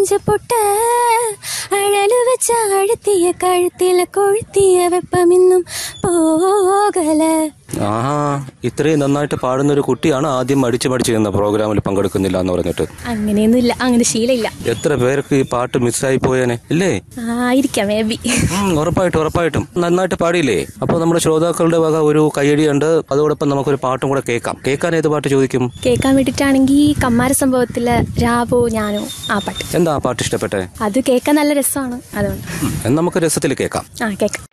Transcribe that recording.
നെഞ്ചപ്പൊട്ട് അഴല് വെച്ച അഴുത്തിയ കഴുത്തിലെ കൊഴുത്തിയ വെപ്പമിന്നും പോകല ആഹാ ഇത്രയും നന്നായിട്ട് പാടുന്ന ഒരു കുട്ടിയാണ് ആദ്യം മടിച്ച് മടിച്ച് നിന്ന പ്രോഗ്രാമിൽ പങ്കെടുക്കുന്നില്ല എന്ന് പറഞ്ഞിട്ട് അങ്ങനെയൊന്നുമില്ല അങ്ങനെ ശീലമില്ല എത്ര പേർക്ക് ഈ പാട്ട് മിസ്സായി പോയേനെ ഇല്ലേ ആയിരിക്കാം മേ ബി ഉം, ഉറപ്പായിട്ടും ഉറപ്പായിട്ടും നന്നായിട്ട് പാടിയില്ലേ അപ്പോൾ നമ്മുടെ ശ്രോതാക്കളുടെ വക ഒരു കയ്യടിയുണ്ട് അതോടൊപ്പം നമുക്കൊരു പാട്ടും കൂടെ കേൾക്കാം കേൾക്കാൻ ഏത് പാട്ട് ചോദിക്കും കേൾക്കാൻ വേണ്ടിയിട്ടാണെങ്കിൽ കമ്മാര സംഭവത്തിലെ രാവോ ഞാനോ ആ പാട്ട് എന്താ ആ പാട്ട് ഇഷ്ടപ്പെട്ടെ അത് കേൾക്കാൻ നല്ല രസമാണ് അതുകൊണ്ട് ഉം, എന്നാ നമുക്ക് രസത്തിൽ കേൾക്കാം ആ കേൾക്കാം